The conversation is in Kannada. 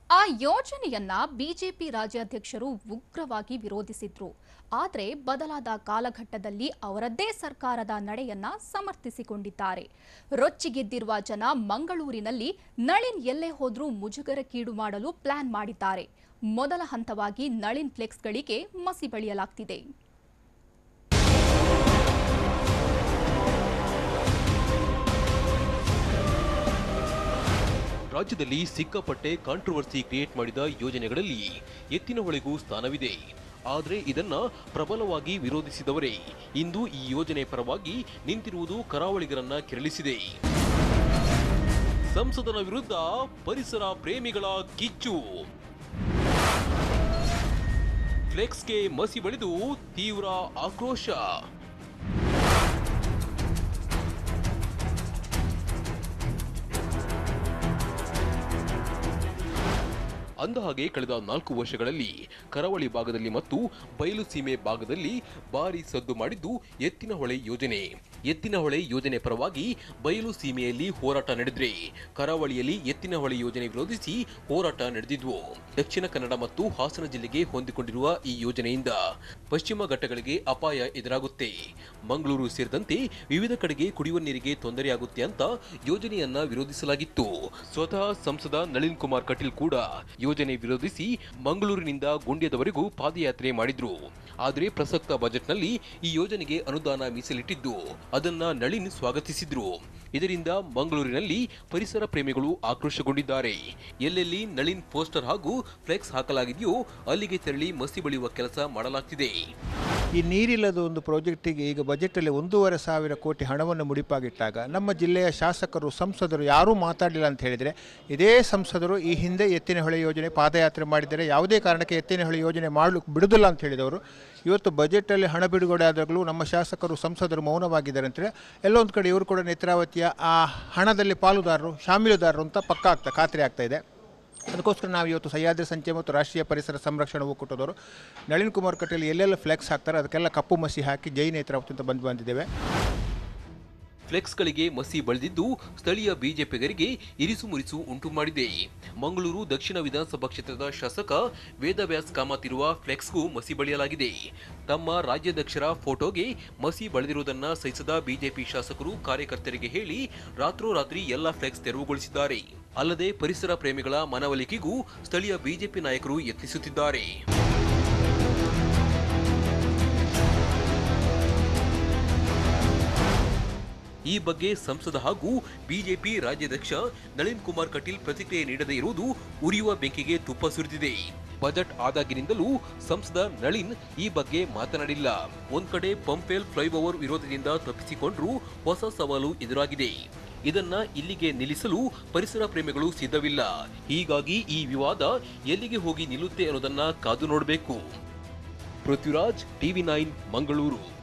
ಆ ಯೋಜನೆಯನ್ನ ಬಿಜೆಪಿ ರಾಜ್ಯಾಧ್ಯಕ್ಷರು ಉಗ್ರವಾಗಿ ವಿರೋಧಿಸಿದ್ರು ಆದರೆ ಬದಲಾದ ಕಾಲಘಟ್ಟದಲ್ಲಿ ಅವರದ್ದೇ ಸರ್ಕಾರದ ನಡೆಯನ್ನ ಸಮರ್ಥಿಸಿಕೊಂಡಿದ್ದಾರೆ ರೊಚ್ಚಿಗೆದ್ದಿರುವ ಜನ ಮಂಗಳೂರಿನಲ್ಲಿ ನಳಿನ್ ಎಲ್ಲೇ ಹೋದ್ರೂ ಮುಜುಗರಕ್ಕೀಡು ಮಾಡಲು ಪ್ಲಾನ್ ಮಾಡಿದ್ದಾರೆ ಮೊದಲ ಹಂತವಾಗಿ ನಳಿನ್ ಫ್ಲೆಕ್ಸ್ಗಳಿಗೆ ಮಸಿ ಬಳಿಯಲಾಗ್ತಿದೆ ರಾಜ್ಯದಲ್ಲಿ ಸಿಕ್ಕಾಪಟ್ಟೆ ಕಾಂಟ್ರವರ್ಸಿ ಕ್ರಿಯೇಟ್ ಮಾಡಿದ ಯೋಜನೆಗಳಲ್ಲಿ ಎತ್ತಿನ ಹೊಳೆಗೂ ಸ್ಥಾನವಿದೆ ಆದರೆ ಇದನ್ನ ಪ್ರಬಲವಾಗಿ ವಿರೋಧಿಸಿದವರೇ ಇಂದು ಈ ಯೋಜನೆ ಪರವಾಗಿ ನಿಂತಿರುವುದು ಕರಾವಳಿಗರನ್ನ ಕೆರಳಿಸಿದೆ ಸಂಸದನ ವಿರುದ್ಧ ಪರಿಸರ ಪ್ರೇಮಿಗಳ ಕಿಚ್ಚು ಫ್ಲೆಕ್ಸ್ಗೆ ಮಸಿ ಬಳಿದು ತೀವ್ರ ಆಕ್ರೋಶ ಅಂದಹಾಗೆ ಕಳೆದ ನಾಲ್ಕು ವರ್ಷಗಳಲ್ಲಿ ಕರಾವಳಿ ಭಾಗದಲ್ಲಿ ಮತ್ತು ಬಯಲು ಸೀಮೆ ಭಾಗದಲ್ಲಿ ಭಾರಿ ಸದ್ದು ಮಾಡಿದ್ದು ಎತ್ತಿನಹೊಳೆ ಯೋಜನೆ ಎತ್ತಿನಹೊಳೆ ಯೋಜನೆ ಪರವಾಗಿ ಬಯಲು ಸೀಮೆಯಲ್ಲಿ ಹೋರಾಟ ನಡೆದ್ರೆ ಕರಾವಳಿಯಲ್ಲಿ ಎತ್ತಿನಹೊಳೆ ಯೋಜನೆ ವಿರೋಧಿಸಿ ಹೋರಾಟ ನಡೆದಿದ್ವು ದಕ್ಷಿಣ ಕನ್ನಡ ಮತ್ತು ಹಾಸನ ಜಿಲ್ಲೆಗೆ ಹೊಂದಿಕೊಂಡಿರುವ ಈ ಯೋಜನೆಯಿಂದ ಪಶ್ಚಿಮ ಘಟ್ಟಗಳಿಗೆ ಅಪಾಯ ಎದುರಾಗುತ್ತೆ ಮಂಗಳೂರು ಸೇರಿದಂತೆ ವಿವಿಧ ಕಡೆಗೆ ಕುಡಿಯುವ ನೀರಿಗೆ ತೊಂದರೆಯಾಗುತ್ತೆ ಅಂತ ಯೋಜನೆಯನ್ನ ವಿರೋಧಿಸಲಾಗಿತ್ತು ಸ್ವತಃ ಸಂಸದ ನಳಿನ್ ಕುಮಾರ್ ಕಟೀಲ್ ಕೂಡ ಯೋಜನೆ ವಿರೋಧಿಸಿ ಮಂಗಳೂರಿನಿಂದ ಗುಂಡ್ಯದವರೆಗೂ ಪಾದಯಾತ್ರೆ ಮಾಡಿದ್ರು ಆದರೆ ಪ್ರಸಕ್ತ ಬಜೆಟ್ನಲ್ಲಿ ಈ ಯೋಜನೆಗೆ ಅನುದಾನ ಮೀಸಲಿಟ್ಟಿದ್ದು ಅದನ್ನ ನಳಿನ್ ಸ್ವಾಗತಿಸಿದ್ರು ಇದರಿಂದ ಮಂಗಳೂರಿನಲ್ಲಿ ಪರಿಸರ ಪ್ರೇಮಿಗಳು ಆಕ್ರೋಶಗೊಂಡಿದ್ದಾರೆ ಎಲ್ಲೆಲ್ಲಿ ನಳಿನ್ ಪೋಸ್ಟರ್ ಹಾಗೂ ಫ್ಲೆಕ್ಸ್ ಹಾಕಲಾಗಿದೆಯೋ ಅಲ್ಲಿಗೆ ತೆರಳಿ ಮಸಿ ಬಳಿಯುವ ಕೆಲಸ ಮಾಡಲಾಗ್ತಿದೆ ಈ ನೀರಿಲ್ಲದ ಒಂದು ಪ್ರಾಜೆಕ್ಟಿಗೆ ಈಗ ಬಜೆಟಲ್ಲಿ ಒಂದೂವರೆ ಸಾವಿರ ಕೋಟಿ ಹಣವನ್ನು ಮುಡಿಪಾಗಿಟ್ಟಾಗ ನಮ್ಮ ಜಿಲ್ಲೆಯ ಶಾಸಕರು ಸಂಸದರು ಯಾರೂ ಮಾತಾಡಲಿಲ್ಲ ಅಂತ ಹೇಳಿದರೆ ಇದೇ ಸಂಸದರು ಈ ಹಿಂದೆ ಎತ್ತಿನ ಹೊಳೆ ಯೋಜನೆ ಪಾದಯಾತ್ರೆ ಮಾಡಿದರೆ ಯಾವುದೇ ಕಾರಣಕ್ಕೆ ಎತ್ತಿನ ಹೊಳೆ ಯೋಜನೆ ಮಾಡಲು ಬಿಡುವುದಿಲ್ಲ ಅಂತ ಹೇಳಿದವರು ಇವತ್ತು ಬಜೆಟಲ್ಲಿ ಹಣ ಬಿಡುಗಡೆ ಆದಾಗಲೂ ನಮ್ಮ ಶಾಸಕರು ಸಂಸದರು ಮೌನವಾಗಿದ್ದಾರೆ ಅಂತೇಳಿ ಎಲ್ಲೊಂದು ಕಡೆ ಇವರು ಕೂಡ ನೇತ್ರಾವತಿಯ ಆ ಹಣದಲ್ಲಿ ಪಾಲುದಾರರು ಶಾಮೀಲುದಾರರು ಅಂತ ಪಕ್ಕ ಆಗ್ತಾ ಖಾತ್ರಿ ಆಗ್ತಾ ಇದೆ ಅದಕ್ಕೋಸ್ಕರ ನಾವು ಇವತ್ತು ಸಹ್ಯಾದ್ರಿ ಸಂಚಯ ಮತ್ತು ರಾಷ್ಟ್ರೀಯ ಪರಿಸರ ಸಂರಕ್ಷಣಾ ಒಕ್ಕೂಟದವರು ನಳಿನ್ ಕುಮಾರ್ ಕಟೀಲ್ ಎಲ್ಲೆಲ್ಲ ಫ್ಲೆಕ್ಸ್ ಹಾಕ್ತಾರೆ ಅದಕ್ಕೆಲ್ಲ ಕಪ್ಪು ಮಸಿ ಹಾಕಿ ಜೈ ನೇತ್ರಾವತಿ ಅಂತ ಬಂದು ಬಂದಿದ್ದೇವೆ ಫ್ಲೆಕ್ಸ್ಗಳಿಗೆ ಮಸಿ ಬಳಿದಿದ್ದು ಸ್ಥಳೀಯ ಬಿಜೆಪಿಗರಿಗೆ ಇರಿಸು ಮುರಿಸು ಉಂಟು ಮಾಡಿದೆ ಮಂಗಳೂರು ದಕ್ಷಿಣ ವಿಧಾನಸಭಾ ಕ್ಷೇತ್ರದ ಶಾಸಕ ವೇದವ್ಯಾಸ್ ಕಾಮತಿರುವ ಫ್ಲೆಕ್ಸ್ಗೂ ಮಸಿ ಬಳಿಯಲಾಗಿದೆ ತಮ್ಮ ರಾಜ್ಯಾಧ್ಯಕ್ಷರ ಫೋಟೋಗೆ ಮಸಿ ಬಳಿದಿರುವುದನ್ನ ಸಹಿಸದ ಬಿಜೆಪಿ ಶಾಸಕರು ಕಾರ್ಯಕರ್ತರಿಗೆ ಹೇಳಿ ರಾತ್ರೋರಾತ್ರಿ ಎಲ್ಲ ಫ್ಲೆಕ್ಸ್ ತೆರವುಗೊಳಿಸಿದ್ದಾರೆ ಅಲ್ಲದೆ ಪರಿಸರ ಪ್ರೇಮಿಗಳ ಮನವೊಲಿಕೆಗೂ ಸ್ಥಳೀಯ ಬಿಜೆಪಿ ನಾಯಕರು ಯತ್ನಿಸುತ್ತಿದ್ದಾರೆ ಈ ಬಗ್ಗೆ ಸಂಸದ ಹಾಗೂ ಬಿಜೆಪಿ ರಾಜ್ಯಾಧ್ಯಕ್ಷ ನಳಿನ್ ಕುಮಾರ್ ಕಟೀಲ್ ಪ್ರತಿಕ್ರಿಯೆ ನೀಡದೇ ಇರುವುದು ಉರಿಯುವ ಬೆಂಕಿಗೆ ತುಪ್ಪ ಸುರಿದಿದೆ ಬಜೆಟ್ ಆದಾಗಿನಿಂದಲೂ ಸಂಸದ ನಳಿನ್ ಈ ಬಗ್ಗೆ ಮಾತನಾಡಿಲ್ಲ ಒಂದ್ ಕಡೆ ಪಂಪೇಲ್ ಫ್ಲೈಓವರ್ ವಿರೋಧದಿಂದ ತಪ್ಪಿಸಿಕೊಂಡ್ರೂ ಹೊಸ ಸವಾಲು ಎದುರಾಗಿದೆ ಇದನ್ನ ಇಲ್ಲಿಗೆ ನಿಲ್ಲಿಸಲು ಪರಿಸರ ಪ್ರೇಮಿಗಳು ಸಿದ್ಧವಿಲ್ಲ ಹೀಗಾಗಿ ಈ ವಿವಾದ ಎಲ್ಲಿಗೆ ಹೋಗಿ ನಿಲ್ಲುತ್ತೆ ಅನ್ನೋದನ್ನ ಕಾದು ನೋಡಬೇಕು ಪೃಥ್ವಿರಾಜ್ ಟಿವಿ ನೈನ್ ಮಂಗಳೂರು